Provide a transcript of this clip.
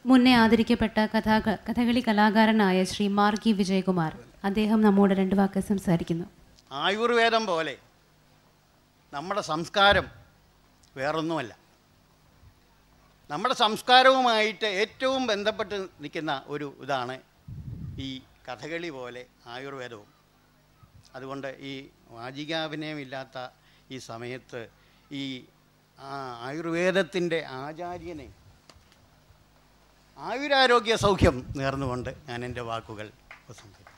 മുന്നേ ആദരിക്കപ്പെട്ട കഥാ കഥകളി കലാകാരനായ ശ്രീ മാർഗി വിജയകുമാർ അദ്ദേഹം നമ്മോട് രണ്ട് വാക്ക് സംസാരിക്കുന്നു ആയുർവേദം പോലെ നമ്മുടെ സംസ്കാരം വേറൊന്നുമല്ല നമ്മുടെ സംസ്കാരവുമായിട്ട് ഏറ്റവും ബന്ധപ്പെട്ട് നിൽക്കുന്ന ഒരു ഇതാണ് ഈ കഥകളി പോലെ ആയുർവേദവും അതുകൊണ്ട് ഈ വാചികാഭിനയമില്ലാത്ത ഈ സമയത്ത് ഈ ആ ആയുർവേദത്തിൻ്റെ ആചാര്യനെ ആയുരാരോഗ്യ സൗഖ്യം നേർന്നുകൊണ്ട് ഞാൻ എൻ്റെ വാക്കുകൾ ഉപസംഹരിക്കുന്നു